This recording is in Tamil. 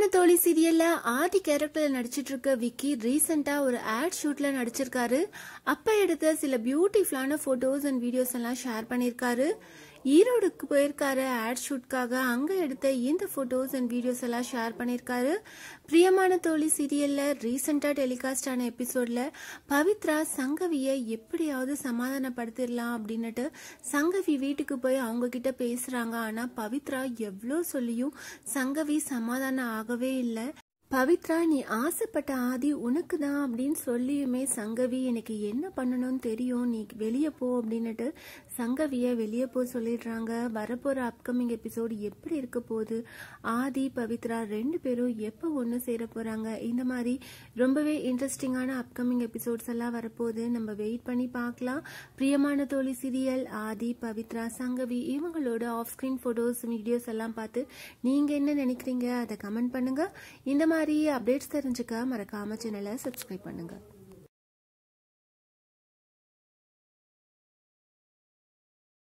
தோழி சீரியல்ல ஆதி கேரக்டர்ல நடிச்சிட்டு இருக்க விக்கி ரீசெண்டா ஒரு ஆட் ஷூட்ல நடிச்சிருக்காரு அப்ப எடுத்த சில பியூட்டிஃபுல்லான போட்டோஸ் அண்ட் வீடியோஸ் எல்லாம் ஷேர் பண்ணிருக்காரு ஈரோடுக்கு போயிருக்காரு ஆட் ஷூட்காக அங்க எடுத்த இந்த போட்டோஸ் அண்ட் வீடியோஸ் எல்லாம் ஷேர் பண்ணிருக்காரு பிரியமான தோழி சீரியல்ல ரீசெண்டா டெலிகாஸ்ட் ஆன எபிசோட்ல பவித்ரா சங்கவிய எப்படியாவது சமாதானப்படுத்திடலாம் அப்படின்னுட்டு சங்கவி வீட்டுக்கு போய் அவங்க கிட்ட பேசுறாங்க ஆனா பவித்ரா எவ்வளோ சொல்லியும் சங்கவி சமாதானம் ஆகவே இல்லை பவித்ரா நீ ஆசைப்பட்ட ஆதி உனக்கு தான் அப்படின்னு சொல்லியுமே சங்கவி எனக்கு என்ன பண்ணணும்னு தெரியும் நீ வெளியே போ அப்படின்னுட்டு சங்கவியை வெளியே போ சொல்லிடுறாங்க வரப்போகிற அப்கமிங் எபிசோடு எப்படி இருக்க போகுது ஆதி பவித்ரா ரெண்டு பேரும் எப்போ ஒன்று சேர போகிறாங்க இந்த மாதிரி ரொம்பவே இன்ட்ரெஸ்டிங்கான அப்கமிங் எபிசோட்ஸ் எல்லாம் வரப்போகுது நம்ம வெயிட் பண்ணி பார்க்கலாம் பிரியமான தோழி சீரியல் ஆதி பவித்ரா சங்கவி இவங்களோட ஆஃப் ஸ்க்ரீன் ஃபோட்டோஸ் வீடியோஸ் எல்லாம் பார்த்து நீங்கள் என்ன நினைக்கிறீங்க அதை கமெண்ட் பண்ணுங்கள் இந்த மாதிரி அப்டேட்ஸ் தெரிஞ்சுக்க மறக்காம சேனலை சப்ஸ்கிரைப் பண்ணுங்கள்